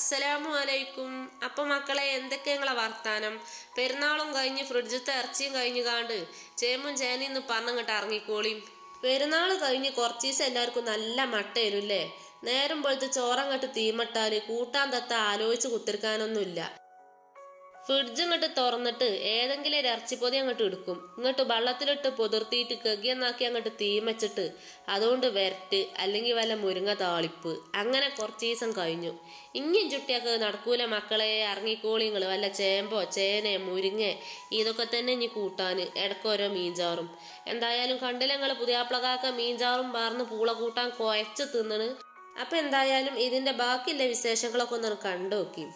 അസ്സലാമു അലൈക്കും അപ്പൊ മക്കളെ എന്തൊക്കെ നിങ്ങളെ വർത്താനം പെരുന്നാളും കഴിഞ്ഞ് ഫ്രിഡ്ജത്തെ ഇറച്ചിയും കഴിഞ്ഞു കാണ്ട് ചേമ്പും ചേനയിന്ന് പറഞ്ഞങ്ങോട്ട് ഇറങ്ങിക്കോളിയും പെരുന്നാൾ കഴിഞ്ഞ് കുറച്ച് ദിവസം എല്ലാവർക്കും നല്ല മട്ടേരുല്ലേ നേരം പോലത്തെ ചോറങ്ങോട്ട് തീമട്ടാല് കൂട്ടാൻ തത്ത ആലോചിച്ച് കുത്തിരിക്കാനൊന്നുമില്ല ഫ്രിഡ്ജ് ഇങ്ങോട്ട് തുറന്നിട്ട് ഏതെങ്കിലും ഒരു ഇറച്ചിപ്പൊതി അങ്ങോട്ട് എടുക്കും ഇങ്ങോട്ട് വെള്ളത്തിലിട്ട് പുതിർത്തിയിട്ട് കെകിയെന്നാക്കി അങ്ങോട്ട് തീമച്ചിട്ട് അതുകൊണ്ട് വരട്ട് അല്ലെങ്കിൽ വല്ല മുരിങ്ങ താളിപ്പ് അങ്ങനെ കുറച്ച് ദിവസം കഴിഞ്ഞു ഇനിയും ചുട്ടിയൊക്കെ നടക്കൂല മക്കളെ ഇറങ്ങിക്കോളിങ്ങൾ വല്ല ചേമ്പോ ചേന മുരിങ്ങ ഇതൊക്കെ തന്നെ ഇനി കൂട്ടാൻ ഇടയ്ക്കോരോ മീൻചാറും എന്തായാലും കണ്ടില്ല നിങ്ങൾ പുതിയാപ്പിളകാക്ക മീൻചാറും പാർന്ന് പൂള കൂട്ടാൻ കുഴച്ച് തിന്നണ് അപ്പൊ എന്തായാലും ഇതിന്റെ ബാക്കിയുള്ള വിശേഷങ്ങളൊക്കെ ഒന്ന് കണ്ടു നോക്കി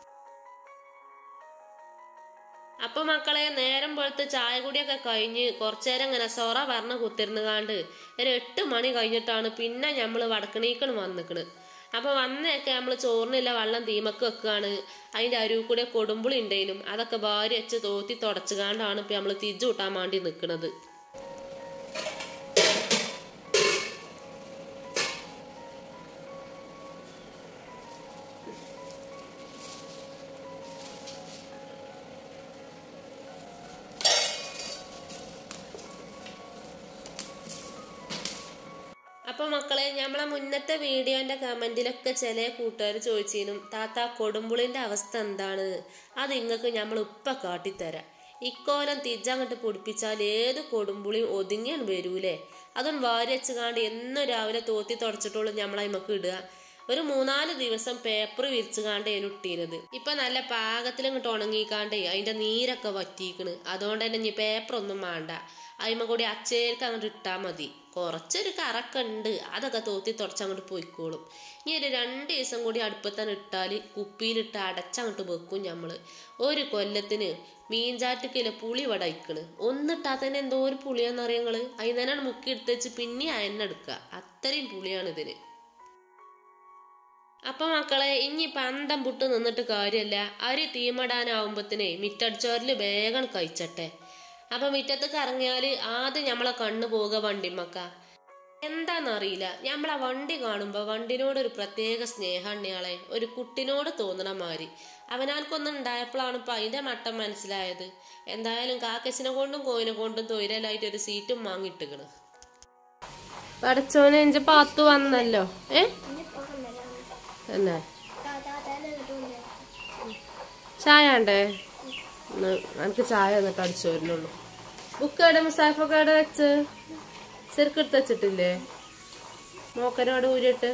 അപ്പൊ മക്കളെ നേരം പോലത്തെ ചായ കുടിയൊക്കെ കഴിഞ്ഞ് കുറച്ചേരം ഇങ്ങനെ സൊറ പറഞ്ഞ് കുത്തിരുന്ന് കാണ്ട് ഒരു എട്ട് മണി കഴിഞ്ഞിട്ടാണ് പിന്നെ നമ്മള് വടക്കണീക്കണ് വന്നിക്കണ് അപ്പൊ വന്നേക്കെ നമ്മള് ചോറിനില്ല വെള്ളം തീമക്ക് വെക്കുകയാണ് അതിന്റെ അരുവ് കൂടെ കൊടുമ്പുളി ഉണ്ടേനും അതൊക്കെ ഭാര്യ വെച്ച് തോത്തി തുടച്ചുകാണ്ടാണ് ഇപ്പൊ നമ്മള് തിരിച്ചു കൂട്ടാൻ വേണ്ടി നിൽക്കുന്നത് അപ്പൊ മക്കളെ നമ്മളെ മുന്നത്തെ വീഡിയോന്റെ കമന്റിലൊക്കെ ചില കൂട്ടുകാർ ചോദിച്ചിനും താത്ത കൊടുമ്പുളിന്റെ അവസ്ഥ എന്താണ് അത് ഇങ്ങക്ക് നമ്മൾ ഉപ്പ കാട്ടിത്തരാം ഇക്കോലം തിരിച്ചങ്ങോട്ട് പൊടിപ്പിച്ചാൽ ഏത് കൊടുമ്പുളിയും ഒതുങ്ങിയാണ് വരൂലേ അതും വാരി വെച്ചുകാണ്ട് എന്നും രാവിലെ തോത്തി തുടച്ചിട്ടുള്ളൂ നമ്മളതിമക്ക് ഇടുക ഒരു മൂന്നാല് ദിവസം പേപ്പർ വിരിച്ചുകാണ്ട് ഇട്ടീനത് ഇപ്പൊ നല്ല പാകത്തിൽ ഇങ്ങോട്ട് ഉണങ്ങിക്കാണ്ടേ അതിന്റെ നീരൊക്കെ വറ്റിക്കണ് അതുകൊണ്ട് തന്നെ ഇനി പേപ്പർ ഒന്നും വേണ്ട അതിമ കൂടി അച്ചേർക്ക് അങ്ങോട്ട് ഇട്ടാ മതി കുറച്ചൊരു കറക്ക ഉണ്ട് അതൊക്കെ തോത്തി തുടച്ചങ്ങോട്ട് പോയിക്കോളും ഇനി ഒരു രണ്ട് ദിവസം കൂടി അടുപ്പത്താണ് ഇട്ടാല് കുപ്പിയിലിട്ട് അടച്ചങ്ങോട്ട് വെക്കും ഞമ്മള് ഒരു കൊല്ലത്തിന് മീൻചാറ്റുക്കില്ല പുളി ഇവിടെ അയക്കണ് ഒന്നിട്ടാ തന്നെ എന്തോ ഒരു പുളിയാന്ന് നിങ്ങള് അതിന് തന്നെയാണ് മുക്കി എടുത്ത് വെച്ച് പിന്നെ അയന്നെ എടുക്കുക അത്രയും പുളിയാണ് ഇതിന് അപ്പൊ മക്കളെ ഇനി പന്തം പുട്ട് നിന്നിട്ട് കാര്യമല്ല അരി തീമടാനാവുമ്പത്തിനെ മിറ്റടിച്ചോരില് വേഗം കഴിച്ചട്ടെ അപ്പൊ മിറ്റത്തേക്ക് ഇറങ്ങിയാല് ആദ്യം നമ്മളെ കണ്ണു പോവുക വണ്ടിമ്മക്ക എന്താന്നറിയില്ല നമ്മളെ വണ്ടി കാണുമ്പോ വണ്ടിനോട് ഒരു പ്രത്യേക സ്നേഹണ്ണിയാളെ ഒരു കുട്ടിനോട് തോന്നണ മാതിരി അവനാൽക്കൊന്നും ഉണ്ടായപ്പോഴാണ് ഇപ്പൊ അതിന്റെ മട്ടം മനസ്സിലായത് എന്തായാലും കാക്കച്ചിനെ കൊണ്ടും കോയിനെ കൊണ്ടും തൊയിലായിട്ട് ഒരു സീറ്റും വാങ്ങിയിട്ടിക്കണ് പടച്ചോനെ എന്റെ പാത്തു വന്നല്ലോ ഏ തന്നെ ചായ ഉണ്ടേ എനിക്ക് ചായ എന്നിട്ട് അടിച്ചു വരുന്നുള്ളൂ ബുക്ക് എവിടെ മുസാഫൊക്കെ എവിടെ വെച്ച് ചെറുക്കെടുത്ത് വെച്ചിട്ടില്ലേ മോക്കനോട് ഊരിട്ട്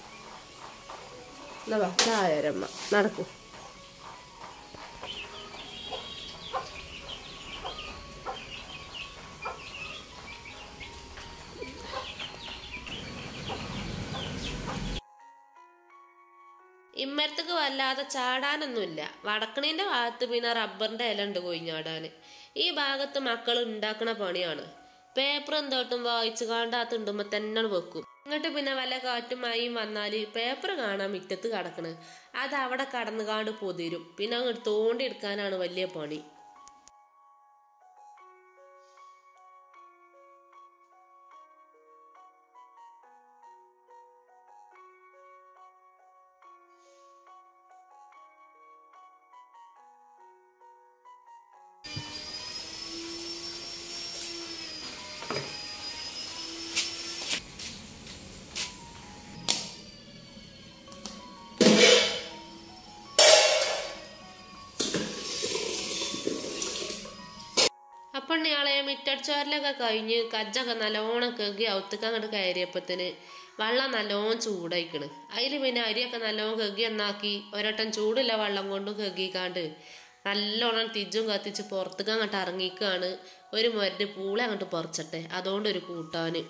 എന്നാ വാ ചായ രമ്മ നടക്കൂ ഇമ്മരത്തേക്ക് വല്ലാതെ ചാടാനൊന്നുമില്ല വടക്കണീന്റെ ഭാഗത്ത് പിന്നെ റബ്ബറിന്റെ ഇല ഉണ്ട് കൊയിഞ്ഞാടാന് ഈ ഭാഗത്ത് മക്കൾ ഉണ്ടാക്കണ പണിയാണ് പേപ്പർ എന്തോട്ടും വായിച്ചു കാണ്ട് ആ തിണ്ടുമ്പോ തന്നെ വെക്കും എന്നിട്ട് പിന്നെ വല്ല കാറ്റും മഴയും വന്നാല് പേപ്പർ കാണാൻ മുറ്റത്ത് കിടക്കണ് അത് അവിടെ കടന്നു കാണ്ട് പൊതിരും പിന്നെ അങ്ങോട്ട് തോണ്ടി എടുക്കാനാണ് വലിയ പണി അപ്പണ്ണിയാളെ മിറ്റടിച്ചോരലൊക്കെ കഴിഞ്ഞ് കജ്ജൊക്കെ നല്ലോണം കെകി ഔത്തക്ക് അങ്ങോട്ട് കയറിയപ്പത്തിന് വെള്ളം നല്ലോണം ചൂടായിക്കണ് അതിൽ പിന്നെ അരിയൊക്കെ നല്ലോണം കെകി എന്നാക്കി ഒരട്ടം ചൂടുള്ള വെള്ളം കൊണ്ടും കെകിക്കാണ്ട് നല്ലോണം തിജും കത്തിച്ച് പുറത്തേക്ക് അങ്ങോട്ട് ഇറങ്ങിക്കാണ് ഒരു മരുന്ന് പൂളെ അങ്ങോട്ട് പറിച്ചട്ടെ അതുകൊണ്ട് ഒരു കൂട്ടാന്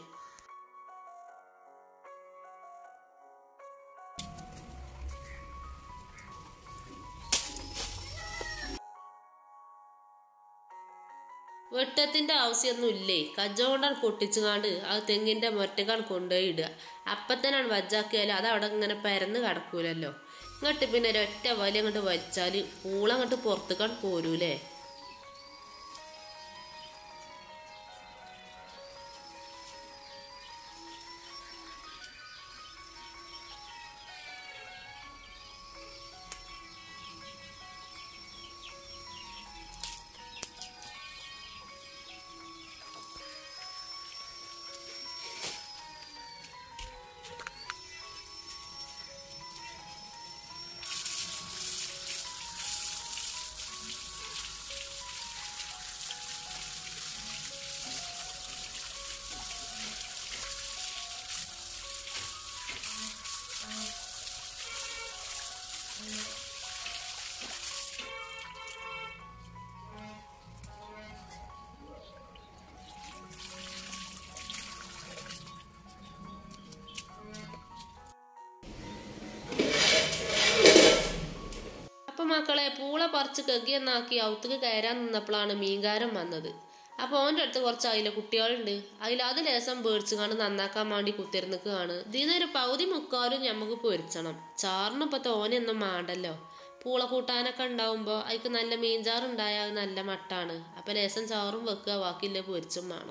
വെട്ടത്തിന്റെ ആവശ്യമൊന്നും ഇല്ലേ കജ്ജോണ്ടാണ് പൊട്ടിച്ചുകാണ്ട് അത് തെങ്ങിന്റെ മൊറ്റക്കാണ് കൊണ്ടുപോയി ഇടുക അപ്പത്തനാണ് വജ്ജാക്കിയാൽ അത് അവിടെ ഇങ്ങനെ പരന്ന് കിടക്കൂലല്ലോ ഇങ്ങോട്ട് പിന്നെ ഒരൊറ്റ വലി അങ്ങോട്ട് വലിച്ചാല് പൂളങ്ങോട്ട് പുറത്തേക്കാണ് പോരൂലേ മക്കളെ പൂള പറിച്ച് കെകിയെന്നാക്കി ഔത്തുക്ക് കയറാൻ നിന്നപ്പോഴാണ് മീൻകാരൻ വന്നത് അപ്പൊ ഓൻ്റെ അടുത്ത് കുറച്ച് അതിലെ കുട്ടികളുണ്ട് അതിൽ അത് ലേസം പേടിച്ചു കണ്ട് നന്നാക്കാൻ വേണ്ടി കുത്തിരുന്നിക്കുകയാണ് ഇതിനൊരു പകുതി മുക്കാലും ഞമ്മക്ക് പൊരിച്ചണം ചാറിന് ഇപ്പൊ തോനെയൊന്നും മാണ്ടല്ലോ പൂള കൂട്ടാനൊക്കെ ഉണ്ടാവുമ്പോ അതിക്ക് നല്ല മീൻചാറുണ്ടായാൽ അത് നല്ല മട്ടാണ് അപ്പൊ ലേസം ചാറും വെക്കുക ബാക്കിയില്ല പൊരിച്ചും വേണം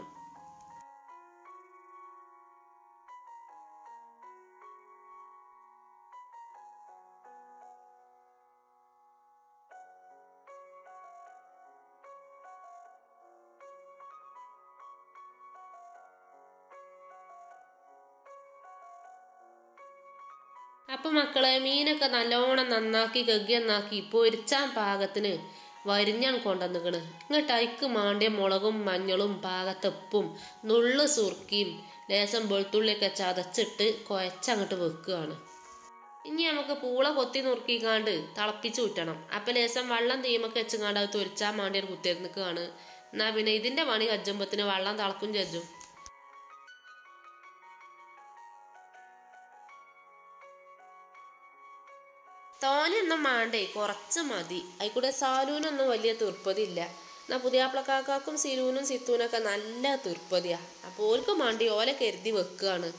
അപ്പൊ മക്കളെ മീനൊക്കെ നല്ലോണം നന്നാക്കി ഗഗ്ഗന്നാക്കി പൊരിച്ചാൻ പാകത്തിന് വരിഞ്ഞാൻ കൊണ്ടുവന്നിക്കണ് ഇങ്ങോട്ട് അയക്ക് മാണ്ടിയ മുളകും മഞ്ഞളും പാകത്തപ്പും നുള്ളു സുർക്കിയും ലേസം വെളുത്തുള്ളിയൊക്കെ ചതച്ചിട്ട് കുഴച്ചങ്ങോട്ട് വെക്കുകയാണ് ഇനി നമുക്ക് പൂള കൊത്തി നുറുക്കിക്കാണ്ട് തിളപ്പിച്ച് ഊറ്റണം അപ്പൊ ലേസം വെള്ളം തീമൊക്കെ വെച്ചുകാണ്ട് അത് തൊലിച്ചാൻ വേണ്ടി കുത്തിരുന്നിക്കുകയാണ് എന്നാ പിന്നെ ഇതിന്റെ പണി കജ്ജുമ്പത്തിന് വെള്ളം തിളക്കും ചെജ്ജും തോനെയൊന്നും മാണ്ടേ കുറച്ച് മതി അതിക്കൂടെ സാലൂനൊന്നും വലിയ തീർപ്പതില്ല എന്നാ പുതിയാപ്പിളക്കാക്കും സിലൂനും സിത്തൂനൊക്കെ നല്ല തീർപ്പതിയാ അപ്പോൾ ഓർക്ക് മാണ്ടി ഓലെ കരുതി വെക്കുകയാണ്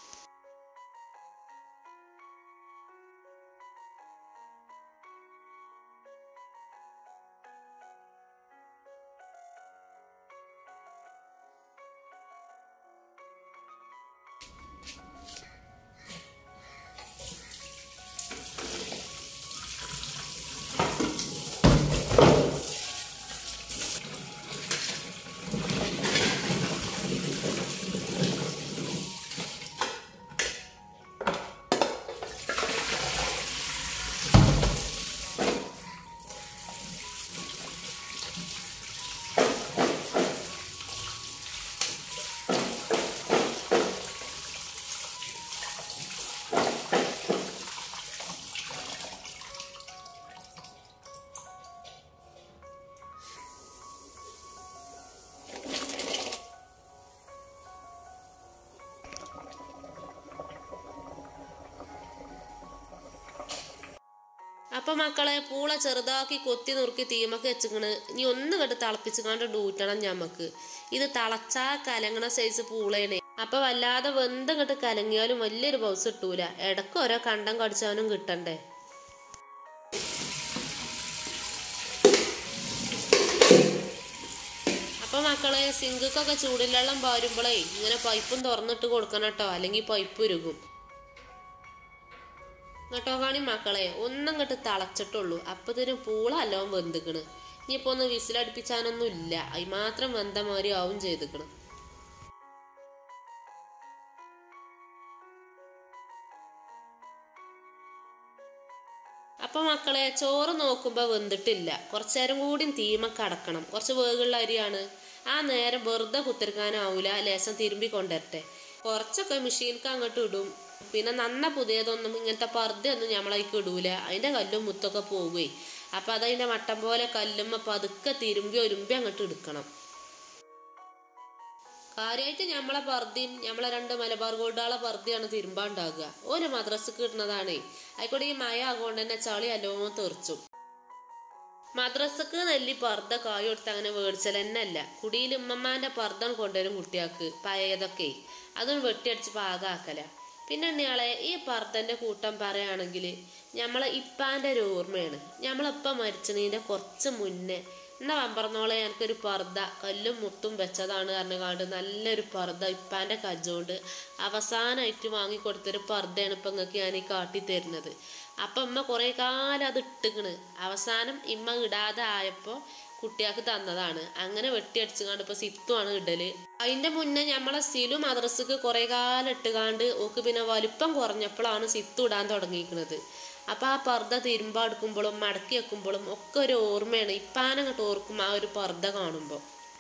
അപ്പൊ മക്കളെ പൂള ചെറുതാക്കി കൊത്തി നുറുക്കി തീമൊക്കെ വെച്ചിക്കണ് ഇനി ഒന്ന് കണ്ട് തിളപ്പിച്ചുകൊണ്ട് ഡൂറ്റണം ഞമ്മക്ക് ഇത് തിളച്ചാ കലങ്ങണ സൈസ് പൂളേനെ അപ്പൊ വല്ലാതെ വെന്ത് കണ്ട് കലങ്ങിയാലും വലിയൊരു പൗസ് കിട്ടൂല ഇടക്ക് ഓരോ കണ്ടം കടിച്ചാനും കിട്ടണ്ടേ അപ്പൊ മക്കളെ സിങ്കൊക്കെ ചൂടിലെള്ളം പാരുമ്പോഴേ ഇങ്ങനെ പൈപ്പും തുറന്നിട്ട് കൊടുക്കണം കേട്ടോ അല്ലെങ്കിൽ പൈപ്പ് ഉരുകും ഇങ്ങോട്ടോ കാണി മക്കളെ ഒന്നങ്ങോട്ട് തളച്ചിട്ടുള്ളൂ അപ്പത്തിന് പൂള എല്ലാം വെന്തിക്കണ് ഇനിയിപ്പോ ഒന്ന് വിസിലടുപ്പിച്ചാനൊന്നും ഇല്ല അതിന് മാത്രം വെന്ത മാതിരി ആവും ചെയ്തിക്കണ് അപ്പൊ മക്കളെ ചോറ് നോക്കുമ്പോ വെന്തിട്ടില്ല കുറച്ചേരം കൂടി തീമ കടക്കണം കുറച്ച് വേഗുള്ള അരിയാണ് ആ നേരം വെറുതെ കുത്തിരിക്കാനാവൂല ലേശം തിരുമ്പി കൊണ്ടുവരട്ടെ കുറച്ചൊക്കെ മെഷീൻക്ക് അങ്ങോട്ട് ഇടും പിന്നെ നന്ന പുതിയതൊന്നും ഇങ്ങനത്തെ പർദ്ദയൊന്നും നമ്മളതിക്ക് ഇടൂല അതിന്റെ കല്ലും മുത്തൊക്കെ പോകുവേ അപ്പൊ അതതിന്റെ മട്ടം പോലെ കല്ലുമ്മ പതുക്കെ തിരുമ്പി ഒരുമ്പി അങ്ങോട്ട് എടുക്കണം കാര്യമായിട്ട് നമ്മളെ പർദ്ദയും നമ്മളെ രണ്ട് മലബാർ ഗോൾഡാളെ പർദ്ദയാണ് തിരുമ്പാണ്ടാകുക ഒരു മദ്രസക്ക് കിട്ടുന്നതാണേ ആയിക്കോട്ടെ ഈ മഴ ആകൊണ്ട് തന്നെ ചളി അല്ലോം തെറിച്ചും മദ്രസക്ക് നെല്ലി പർദ്ദ കായ് കൊടുത്ത് അങ്ങനെ മേടിച്ചൽ തന്നെ അല്ല കുടിയിൽ ഉമ്മമാന്റെ പർദ്ദം കൊണ്ടുവരും കുട്ടികൾക്ക് പഴയതൊക്കെ അതും വെട്ടിയടിച്ച് പാകാക്കല പിന്നെ ഇയാളെ ഈ പർദ്ദന്റെ കൂട്ടം പറയുകയാണെങ്കിൽ നമ്മളെ ഇപ്പാന്റെ ഒരു ഓർമ്മയാണ് നമ്മളിപ്പം മരിച്ചതിന്റെ കുറച്ച് മുന്നേ എന്നാ വമ്പറന്നോളെ എനിക്കൊരു പർദ്ദ കല്ലും മുത്തും വെച്ചതാണ് പറഞ്ഞുകാണ്ട് നല്ലൊരു പർദ്ദ ഇപ്പാന്റെ കജ്ജോണ്ട് അവസാനമായിട്ട് വാങ്ങിക്കൊടുത്തൊരു പർദ്ദയാണ് ഇപ്പം നിങ്ങൾക്ക് ഞാൻ ഈ കാട്ടി തരുന്നത് അപ്പം അമ്മ കുറേ കാലം അത് ഇട്ടുകണ് അവസാനം ഇമ്മ ഇടാതെ ആയപ്പോൾ കുട്ടിയാൾക്ക് തന്നതാണ് അങ്ങനെ വെട്ടിയടിച്ചുകാണ്ട് ഇപ്പൊ സിത്തുമാണ് ഇടല് അതിന്റെ മുന്നേ നമ്മളെ സിലു മദ്രസക്ക് കുറെ കാലം ഇട്ടുകാണ്ട് ഓക്ക് പിന്നെ വലിപ്പം കുറഞ്ഞപ്പോഴാണ് സിത്തു ഇടാൻ തുടങ്ങിയിരിക്കുന്നത് അപ്പൊ ആ പർദ്ദ തിരുമ്പ എടുക്കുമ്പോഴും മടക്കി വെക്കുമ്പോഴും ഒക്കെ ഒരു ഓർമ്മയാണ് ഇപ്പാനങ്ങോട്ട് ഓർക്കും ആ ഒരു പർദ്ദ കാണുമ്പോൾ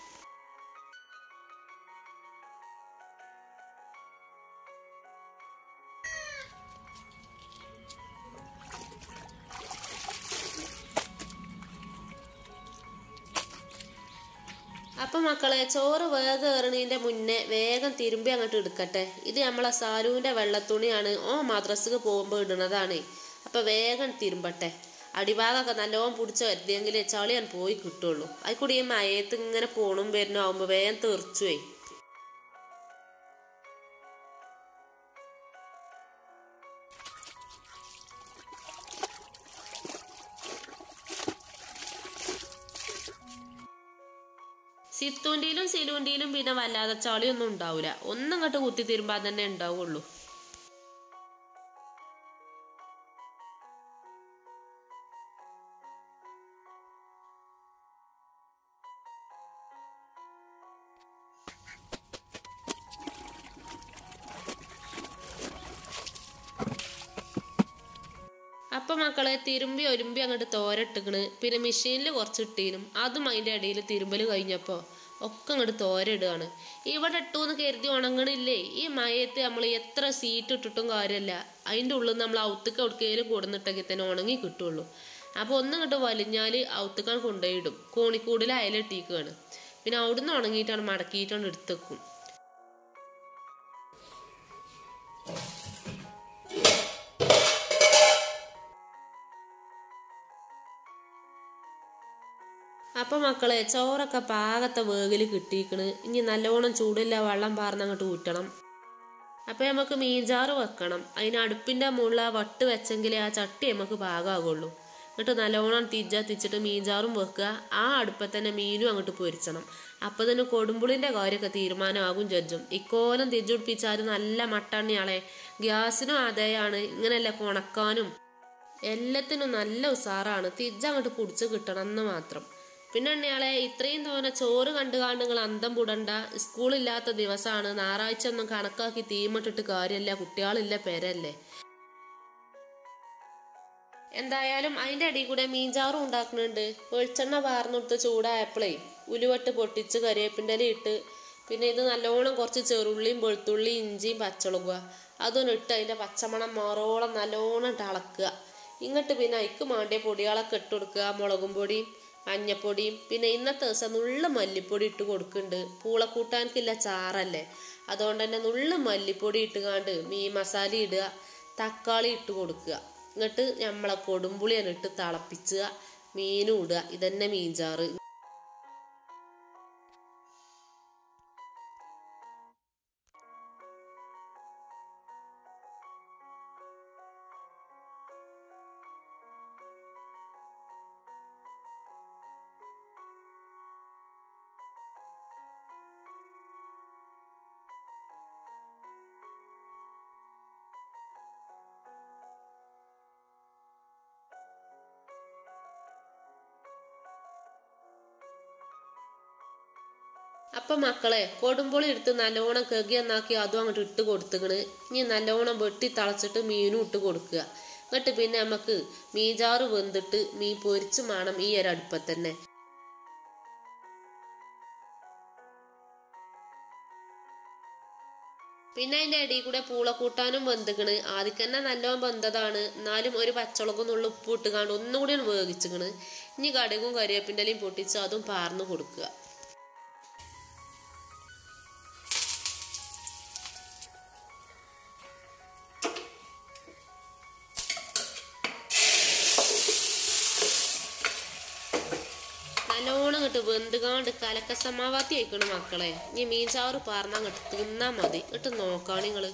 അപ്പൊ മക്കളെ ചോറ് വേഗം ഏറണീന്റെ മുന്നേ വേഗം തിരുമ്പി അങ്ങോട്ട് എടുക്കട്ടെ ഇത് നമ്മളെ സാലുവിന്റെ വെള്ളത്തുണിയാണ് ഓ മദ്രസക്ക് പോകുമ്പോൾ ഇടുന്നതാണ് അപ്പൊ വേഗം തിരുമ്പട്ടെ അടിഭാഗമൊക്കെ നല്ലോണം പിടിച്ച് വരുത്തിയെങ്കിൽ ചളിയാൻ പോയി കിട്ടുള്ളൂ അതിൽ കൂടി ഈ മയത്ത് ഇങ്ങനെ പോണും വരുന്നു ആവുമ്പോൾ വേഗം തെറിച്ചുപോയി സിത്തൂന്റെയിലും സിലുവിന്റെയിലും പിന്നെ വല്ലാതെ ചളിയൊന്നും ഉണ്ടാവില്ല ഒന്നും ഇങ്ങോട്ട് കുത്തി തിരുമ്പാൻ തന്നെ ഉണ്ടാവുള്ളൂ അപ്പൊ മക്കളെ തിരുമ്പി ഒരുമ്പി അങ്ങോട്ട് തോരട്ടിക്കണ് പിന്നെ മെഷീനിൽ കുറച്ച് ഇട്ടീനും അതും അതിന്റെ ഇടയിൽ തിരുമ്പല് കഴിഞ്ഞപ്പോ ഒക്കെ അങ്ങോട്ട് തോരയിടുകയാണ് ഇവിടെ ഇട്ടൂന്ന് കരുതി ഉണങ്ങണില്ലേ ഈ മയത്ത് നമ്മൾ എത്ര സീറ്റ് ഇട്ടിട്ടും കാര്യമല്ല അതിൻ്റെ ഉള്ളിൽ നമ്മൾ ഔത്തുക്ക് എവിടേക്കെങ്കിലും കൊടുന്നിട്ടെങ്കിൽ തന്നെ ഉണങ്ങി കിട്ടുള്ളൂ അപ്പോൾ ഒന്നിങ്ങോട്ട് വലിഞ്ഞാൽ ഔത്തുക്കാൻ കൊണ്ടുപോയിടും കോണിക്കൂടിൽ അയലിട്ടിക്കുകയാണ് പിന്നെ അവിടുന്ന് ഉണങ്ങിയിട്ടാണ് മടക്കിയിട്ടാണ് എടുത്തേക്കും അപ്പൊ മക്കളെ ചോറൊക്കെ പാകത്തെ വേഗിൽ കിട്ടിയിക്കണ് ഇനി നല്ലോണം ചൂടില്ല വെള്ളം പാർന്ന് അങ്ങോട്ട് ഊറ്റണം അപ്പൊ നമുക്ക് മീൻചാറ് വെക്കണം അതിന് അടുപ്പിന്റെ മുകളിൽ ആ വട്ട് വെച്ചെങ്കിലേ ആ ചട്ടി നമുക്ക് പാകമാകുള്ളൂ എന്നിട്ട് നല്ലോണം തിജ്ജ തിച്ചിട്ട് മീൻചാറും വെക്കുക ആ അടുപ്പത്ത് തന്നെ മീനും അങ്ങോട്ട് പൊരിച്ചണം അപ്പൊ തന്നെ കൊടുമ്പുളിന്റെ കാര്യമൊക്കെ തീരുമാനമാകും ജഡ്ജും ഇക്കോലം തിജ്ജുടിപ്പിച്ചാൽ നല്ല മട്ടണ്ണിയാളെ ഗ്യാസിനും ആദായമാണ് ഇങ്ങനെയല്ല ഉണക്കാനും എല്ലാത്തിനും നല്ല ഉസാറാണ് തിജ്ജ അങ്ങോട്ട് പിടിച്ച് കിട്ടണം എന്ന് മാത്രം പിന്നെ എണ്ണയാളെ ഇത്രയും തോന്നെ ചോറ് കണ്ടു കാണ്ട് നിങ്ങൾ അന്തം പൂടണ്ട സ്കൂളില്ലാത്ത ദിവസമാണ് ഞായറാഴ്ച ഒന്നും കണക്കാക്കി തീമിട്ടിട്ട് കാര്യമില്ല കുട്ടികളില്ല പെരല്ലേ എന്തായാലും അതിന്റെ അടിയിൽ കൂടെ മീൻചാറും ഉണ്ടാക്കുന്നുണ്ട് വെളിച്ചെണ്ണ പാർന്നെടുത്ത് ചൂടായപ്പോഴേ ഉലുവട്ട് പൊട്ടിച്ച് കരിവേപ്പിൻ്റെ ഇട്ട് പിന്നെ ഇത് നല്ലോണം കുറച്ച് ചെറുള്ളിയും വെളുത്തുള്ളിയും ഇഞ്ചിയും പച്ചമുളകുക അതൊന്നും ഇട്ട് അതിന്റെ പച്ചമണം മാറോളം നല്ലോണം ഇട്ട് അളക്കുക ഇങ്ങോട്ട് പിന്നെ അയക്ക് മാണ്ടിയ പൊടികളൊക്കെ ഇട്ട് കൊടുക്കുക മുളകും പൊടിയും മഞ്ഞപ്പൊടിയും പിന്നെ ഇന്നത്തെ ദിവസം നുള്ള മല്ലിപ്പൊടി ഇട്ട് കൊടുക്കുന്നുണ്ട് പൂളക്കൂട്ടാനക്കില്ല ചാറല്ലേ അതുകൊണ്ട് തന്നെ നുള്ള മല്ലിപ്പൊടി ഇട്ടുകാണ്ട് മീൻ മസാല ഇടുക തക്കാളി ഇട്ട് കൊടുക്കുക എന്നിട്ട് നമ്മളെ കൊടുമ്പുളിയാണ് ഇട്ട് തിളപ്പിച്ചുക മീനും ഇടുക ഇതന്നെ മീൻചാറ് അപ്പൊ മക്കളെ കൊടുമ്പുളി എടുത്ത് നല്ലോണം കെകി എന്നാക്കി അതും അങ്ങോട്ട് ഇട്ട് കൊടുത്തുക്കണ് ഇനി നല്ലോണം വെട്ടി തളച്ചിട്ട് മീനും ഇട്ട് കൊടുക്കുക എന്നിട്ട് പിന്നെ നമുക്ക് മീൻചാറ് വെന്തിട്ട് മീൻ പൊരിച്ചും വേണം ഈ ഒരു അടുപ്പത്ത് തന്നെ പിന്നെ അതിന്റെ ഇടയിൽ കൂടെ പൂളക്കൂട്ടാനും വെന്തിക്കണ് ആദ്യം തന്നെ നല്ലോണം വെന്തതാണ് എന്നാലും ഒരു പച്ചമുളകും നുള്ള ഉപ്പ് ഇട്ടുകാണ്ട് ഒന്നുകൂടി വേവിച്ചിക്കണ് ഇനി കടുകും കരിവേപ്പിൻ്റെലയും പൊട്ടിച്ച് അതും പാർന്നു കൊടുക്കുക നല്ലോണം ഇങ്ങോട്ട് വെന്തുകാണ്ട് കലക്ക സമാവാത്തി ആയിക്കണ് മക്കളെ ഇനി മീൻചാറ് പാർന്നാ അങ്ങോട്ട് തിന്നാ മതി ഇട്ട് നോക്കാണ് നിങ്ങള്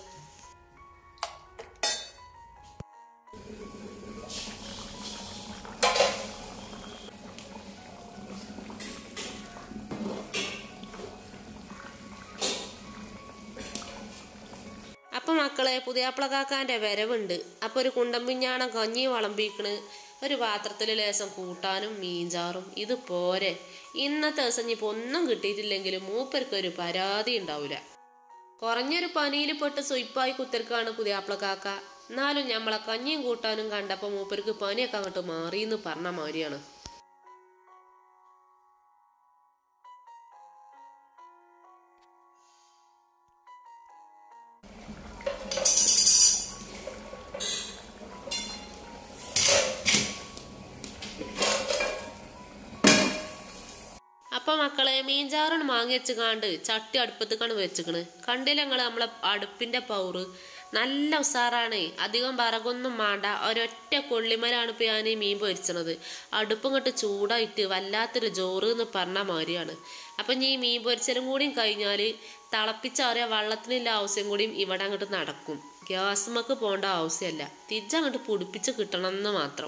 അപ്പൊ മക്കളെ പുതിയാപ്പിളക്കാക്കാന്റെ വരവുണ്ട് അപ്പൊ ഒരു കുണ്ടമ്പിഞ്ഞാണം കഞ്ഞി വളമ്പിക്കണ് ഒരു പാത്രത്തിൽ ലേശം കൂട്ടാനും മീൻചാറും ഇത് പോരെ ഇന്നത്തെ ദിവസം ഇനിയിപ്പോ ഒന്നും കിട്ടിയിട്ടില്ലെങ്കിലും മൂപ്പർക്ക് ഒരു പരാതി ഉണ്ടാവില്ല കുറഞ്ഞൊരു പനിയിൽ പെട്ട് സ്വയ്പായി കുത്തിരക്കാണ് പുതിയാപ്പിളക്കാക്ക എന്നാലും ഞമ്മളെ കഞ്ഞിയും കൂട്ടാനും കണ്ടപ്പോ മൂപ്പർക്ക് പനിയൊക്കെ അങ്ങോട്ട് മാറിയെന്ന് പറഞ്ഞ മാതിരിയാണ് അപ്പൊ മക്കളെ മീൻചാറാണ് വാങ്ങി വെച്ച് കാണ്ട് ചട്ടി അടുപ്പത്തേക്കാണ് വെച്ചിക്കണ് കണ്ടില്ല ഞങ്ങള് നമ്മളെ അടുപ്പിന്റെ പൗറ് നല്ല ഉസാറാണ് അധികം വറകൊന്നും വേണ്ട ഒരൊറ്റ കൊള്ളിമലാണ് ഇപ്പൊ ഞാൻ ഈ മീൻ പൊരിച്ചണത് അടുപ്പും ഇങ്ങോട്ട് ചൂടായിട്ട് വല്ലാത്തൊരു ജോറ് എന്ന് പറഞ്ഞ മാതിരിയാണ് അപ്പം ഇനി ഈ മീൻ പൊരിച്ചലും കൂടിയും കഴിഞ്ഞാൽ തിളപ്പിച്ചാറിയ വള്ളത്തിനുള്ള ആവശ്യം കൂടിയും ഇവിടെ അങ്ങോട്ട് നടക്കും ഗ്യാസുമക്ക് പോകേണ്ട ആവശ്യമല്ല തിരിച്ചങ്ങോട്ട് പൊടിപ്പിച്ച് കിട്ടണം എന്ന് മാത്രം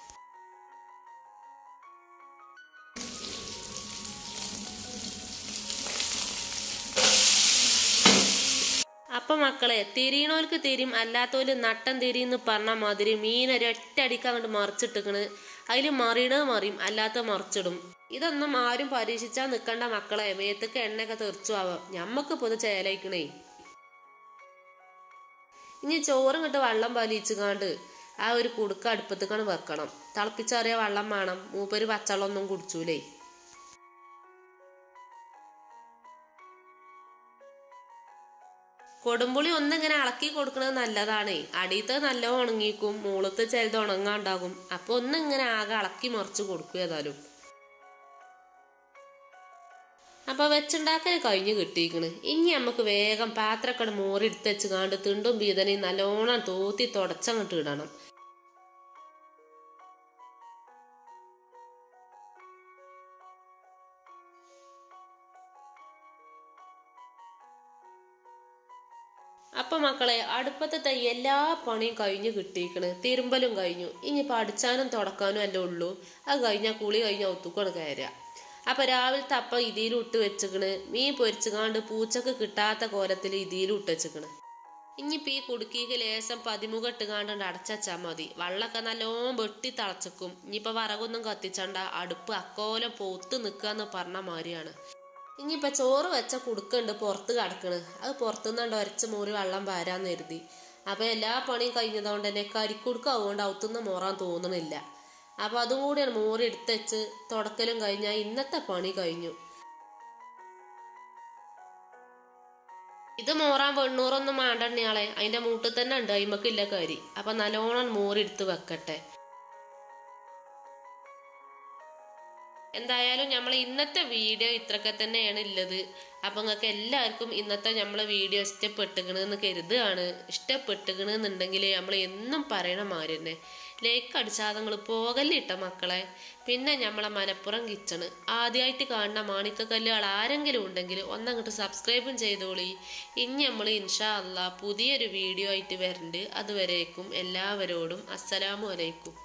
അപ്പൊ മക്കളെ തിരിയണോർക്ക് തിരിയും അല്ലാത്തോല് നട്ടം തിരിയെന്ന് പറഞ്ഞ മാതിരി മീൻ ഒരൊറ്റ അടിക്ക് അങ്ങോട്ട് മറിച്ചിട്ടിക്കണ് അതിൽ മറിയണത് മറിയും അല്ലാത്ത മറിച്ചിടും ഇതൊന്നും ആരും പരീക്ഷിച്ചാൽ നിൽക്കണ്ട മക്കളെ മേത്തക്ക് എണ്ണയൊക്കെ തെറിച്ചു ആവാം ഞമ്മക്ക് പൊതു ചേലയിക്കണേ ഇനി ചോറും കിട്ട് വെള്ളം വലിച്ചുകാണ്ട് ആ ഒരു കുടുക്ക അടുപ്പത്തേക്കാണ് വെക്കണം തിളപ്പിച്ചറിയ വെള്ളം വേണം മൂപ്പര് പച്ചവെള്ളം ഒന്നും കുടിച്ചൂലേ കൊടുമ്പുളി ഒന്നിങ്ങനെ ഇളക്കി കൊടുക്കുന്നത് നല്ലതാണ് അടിയത്തെ നല്ല ഉണങ്ങിക്കും മുകളത്ത് ചിലത് ഉണങ്ങാണ്ടാകും അപ്പൊ ഒന്നിങ്ങനെ ആകെ ഇളക്കി മറിച്ച് കൊടുക്കും ഏതായാലും അപ്പൊ വെച്ചുണ്ടാക്കൽ കഴിഞ്ഞ് കിട്ടിയിക്കണ് ഇനി നമുക്ക് വേഗം പാത്രക്കട മോറി എടുത്ത് വെച്ച് കാണ്ട് തിണ്ടും ബീതനെയും നല്ലോണം തോത്തി തുടച്ചങ്ങോട്ട് ഇടണം അപ്പൊ മക്കളെ അടുപ്പത്തെ എല്ലാ പണിയും കഴിഞ്ഞു കിട്ടിയിക്കണ് തിരുമ്പലും കഴിഞ്ഞു ഇനിയിപ്പോൾ അടിച്ചാനും തുടക്കാനും അല്ലേ ഉള്ളൂ അത് കഴിഞ്ഞാൽ കുളി കഴിഞ്ഞാൽ ഒത്തുക്കാണ് കയറുക അപ്പൊ രാവിലത്തെ അപ്പം ഇതിലും ഇട്ട് വെച്ചിക്കണ് മീൻ പൊരിച്ചുകാണ്ട് പൂച്ചക്ക് കിട്ടാത്ത കോലത്തിൽ ഇതിലും ഇട്ട് വെച്ചിക്കണ് ഇനിയിപ്പോ ഈ കുടുക്കിക്ക് ലേശം പതിമുഖ ഇട്ടുകാണ്ട് അടച്ചാ മതി വള്ളൊക്കെ നല്ലോണം വെട്ടി തളച്ചക്കും ഇനിയിപ്പോ വറകൊന്നും കത്തിച്ചണ്ട അടുപ്പ് അക്കോലം പൊത്ത് നിക്കാന്ന് പറഞ്ഞ മാതിരിയാണ് ഇനിയിപ്പോ ചോറ് വെച്ച കുടുക്കുണ്ട് പുറത്ത് കിടക്കണ് അത് പുറത്തുനിന്നുണ്ട് ഒരച്ച മൂറി വെള്ളം പാരാന്ന് കരുതി അപ്പൊ എല്ലാ പണിയും കഴിഞ്ഞതുകൊണ്ട് തന്നെ കരിക്കുടുക്ക അതുകൊണ്ട് അവത്തുനിന്ന് മോറാൻ തോന്നണില്ല അപ്പൊ അതും കൂടിയാണ് മോറി എടുത്തുവെച്ച് തുടക്കലും കഴിഞ്ഞാൽ ഇന്നത്തെ പണി കഴിഞ്ഞു ഇത് മോറാൻ വെണ്ണൂറൊന്നും വേണ്ടണ്ണിയാളെ അതിന്റെ മൂട്ടിൽ തന്നെ ഉണ്ട് അയിമക്കില്ല കരി അപ്പൊ നല്ലോണം മോറി എടുത്ത് വെക്കട്ടെ എന്തായാലും നമ്മൾ ഇന്നത്തെ വീഡിയോ ഇത്രയൊക്കെ തന്നെയാണ് ഉള്ളത് അപ്പൊ നിങ്ങൾക്ക് എല്ലാവർക്കും ഇന്നത്തെ നമ്മളെ വീഡിയോ ഇഷ്ടപ്പെട്ടുകണെന്ന് കരുതുകയാണ് ഇഷ്ടപ്പെട്ടുകണെന്നുണ്ടെങ്കിൽ നമ്മൾ എന്നും പറയണ മാതിരി തന്നെ ലൈക്ക് അടിച്ചാൽ നിങ്ങൾ പോകല്ലിട്ട മക്കളെ പിന്നെ നമ്മളെ മലപ്പുറം കിച്ചണ് ആദ്യമായിട്ട് കാണുന്ന മാണിക്കക്കല്ലുകൾ ആരെങ്കിലും ഉണ്ടെങ്കിൽ ഒന്നങ്ങോട്ട് സബ്സ്ക്രൈബും ചെയ്തോളി ഇനി നമ്മൾ ഇൻഷാ അല്ല പുതിയൊരു വീഡിയോ ആയിട്ട് വരുന്നുണ്ട് അതുവരേക്കും എല്ലാവരോടും അസ്സലാമു അലൈക്കും